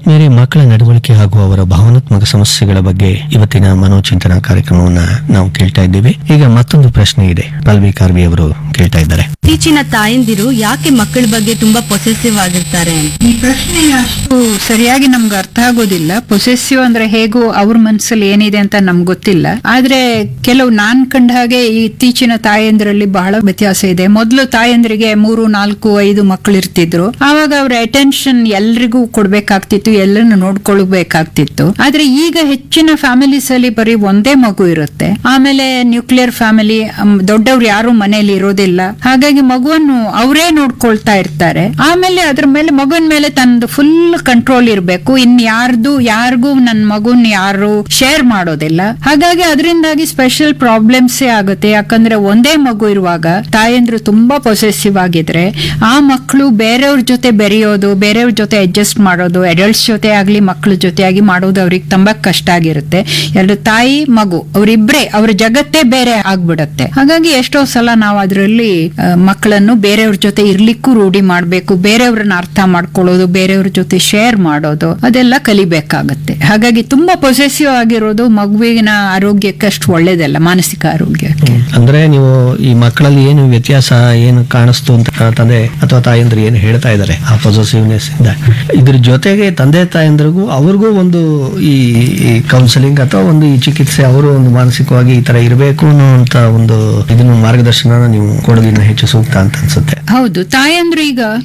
ಆದ್ಮೇಲೆ ಮಕ್ಕಳ ನಡವಳಿಕೆ ಹಾಗೂ ಅವರ ಭಾವನಾತ್ಮಕ ಸಮಸ್ಯೆಗಳ ಬಗ್ಗೆ ಇವತ್ತಿನ ಮನೋಚಿಂತನ ಕಾರ್ಯಕ್ರಮವನ್ನ ನಾವು ಕೇಳ್ತಾ ಇದ್ದೀವಿ ಈಗ ಮತ್ತೊಂದು ಪ್ರಶ್ನೆ ಇದೆ ಪಲ್ವಿ ಕಾರ್ವಿ ಅವರು ಕೇಳ್ತಾ ಇದ್ದಾರೆ ಇತ್ತೀಚಿನ ತಾಯಂದಿರು ಯಾಕೆ ಮಕ್ಕಳ ಬಗ್ಗೆ ತುಂಬಾ ಪೊಸೆಸಿವ್ ಆಗಿರ್ತಾರೆ ಈ ಪ್ರಶ್ನೆ ಅಷ್ಟು ಸರಿಯಾಗಿ ನಮ್ಗೆ ಅರ್ಥ ಆಗೋದಿಲ್ಲ ಪೊಸೆಸಿವ್ ಅಂದ್ರೆ ಹೇಗೂ ಅವ್ರ ಮನ್ಸಲ್ಲಿ ಏನಿದೆ ಅಂತ ನಮ್ಗೆ ಗೊತ್ತಿಲ್ಲ ಆದ್ರೆ ಕೆಲವು ನಾನ್ ಕಂಡ ಹಾಗೆ ಈ ಇತ್ತೀಚಿನ ತಾಯಂದ್ರಲ್ಲಿ ಬಹಳ ವ್ಯತ್ಯಾಸ ಇದೆ ಮೊದಲು ತಾಯಂದ್ರಿಗೆ ಮೂರು ನಾಲ್ಕು ಐದು ಮಕ್ಕಳು ಇರ್ತಿದ್ರು ಆವಾಗ ಅವ್ರ ಅಟೆನ್ಷನ್ ಎಲ್ರಿಗೂ ಕೊಡ್ಬೇಕಾಗ್ತಿತ್ತು ಎಲ್ಲರನ್ನು ನೋಡ್ಕೊಳ್ಬೇಕಾಗ್ತಿತ್ತು ಆದ್ರೆ ಈಗ ಹೆಚ್ಚಿನ ಫ್ಯಾಮಿಲೀಸ್ ಅಲ್ಲಿ ಬರೀ ಒಂದೇ ಮಗು ಇರುತ್ತೆ ಆಮೇಲೆ ನ್ಯೂಕ್ಲಿಯರ್ ಫ್ಯಾಮಿಲಿ ದೊಡ್ಡವ್ರು ಯಾರು ಮನೆಯಲ್ಲಿ ಇರೋದಿಲ್ಲ ಹಾಗಾಗಿ ಮಗುವನ್ನು ಅವರೇ ನೋಡ್ಕೊಳ್ತಾ ಇರ್ತಾರೆ ಆಮೇಲೆ ಅದ್ರ ಮೇಲೆ ಮಗುವಿನ ಮೇಲೆ ತನ್ನದು ಫುಲ್ ಕಂಟ್ರೋಲ್ ಇರಬೇಕು ಇನ್ ಯಾರ್ದು ಯಾರಿಗೂ ನನ್ನ ಮಗುನ್ ಯಾರು ಶೇರ್ ಮಾಡೋದಿಲ್ಲ ಹಾಗಾಗಿ ಅದರಿಂದಾಗಿ ಸ್ಪೆಷಲ್ ಪ್ರಾಬ್ಲಮ್ಸ್ ಆಗುತ್ತೆ ಯಾಕಂದ್ರೆ ಒಂದೇ ಮಗು ಇರುವಾಗ ತಾಯಂದ್ರು ತುಂಬಾ ಪೊಸೆಸಿವ್ ಆಗಿದ್ರೆ ಆ ಮಕ್ಕಳು ಬೇರೆಯವ್ರ ಜೊತೆ ಬೆರೆಯೋದು ಬೇರೆಯವ್ರ ಜೊತೆ ಅಡ್ಜಸ್ಟ್ ಮಾಡೋದು ಅಡಲ್ಟ್ಸ್ ಜೊತೆ ಆಗ್ಲಿ ಮಕ್ಕಳ ಜೊತೆ ಆಗಿ ಮಾಡೋದು ಅವ್ರಿಗೆ ತುಂಬಾ ಕಷ್ಟ ಆಗಿರುತ್ತೆ ಎರಡು ತಾಯಿ ಮಗು ಅವರಿಬ್ರೇ ಅವ್ರ ಜಗತ್ತೇ ಬೇರೆ ಆಗ್ಬಿಡತ್ತೆ ಹಾಗಾಗಿ ಎಷ್ಟೋ ಸಲ ನಾವು ಅದರಲ್ಲಿ ಮಕ್ಕಳನ್ನು ಬೇರೆಯವ್ರ ಜೊತೆ ಇರ್ಲಿಕ್ಕೂ ರೂಢಿ ಮಾಡ್ಬೇಕು ಬೇರೆಯವ್ರನ್ನ ಅರ್ಥ ಮಾಡ್ಕೊಳ್ಳೋದು ಬೇರೆಯವ್ರ ಜೊತೆ ಶೇರ್ ಮಾಡೋದು ಅದೆಲ್ಲ ಕಲಿಬೇಕಾಗತ್ತೆ ಹಾಗಾಗಿ ತುಂಬಾ ಪೊಸೆಸಿವ್ ಆಗಿರೋದು ಮಗುವಿನ ಆರೋಗ್ಯಕ್ಕೆ ಅಷ್ಟು ಒಳ್ಳೇದಲ್ಲ ಮಾನಸಿಕ ಆರೋಗ್ಯಕ್ಕೆ ಅಂದ್ರೆ ನೀವು ಈ ಮಕ್ಕಳಲ್ಲಿ ಏನು ವ್ಯತ್ಯಾಸ ಏನು ಕಾಣಿಸ್ತು ಅಂತ ತಂದೆ ಅಥವಾ ತಾಯಂದ್ರು ಏನು ಹೇಳ್ತಾ ಇದ್ದಾರೆ ಆ ಪೊಸೆಸಿವ್ನೆಸ್ ಇಂದ ಇದ್ರ ಜೊತೆಗೆ ತಂದೆ ತಾಯಂದ್ರಿಗೂ ಅವ್ರಿಗೂ ಒಂದು ಈ ಕೌನ್ಸಿಲಿಂಗ್ ಅಥವಾ ಒಂದು ಈ ಚಿಕಿತ್ಸೆ ಅವರು ಒಂದು ಮಾನಸಿಕವಾಗಿ ಈ ತರ ಇರಬೇಕು ಅನ್ನುವಂತ ಒಂದು ಇದನ್ನು ಮಾರ್ಗದರ್ಶನ ನೀವು ಕೊಡೋದಿನ್ನ ಹೆಚ್ಚು ಸೂಕ್ತ ಅಂತ ಅನ್ಸುತ್ತೆ ಹೌದು ತಾಯಂದ್ರು ಈಗ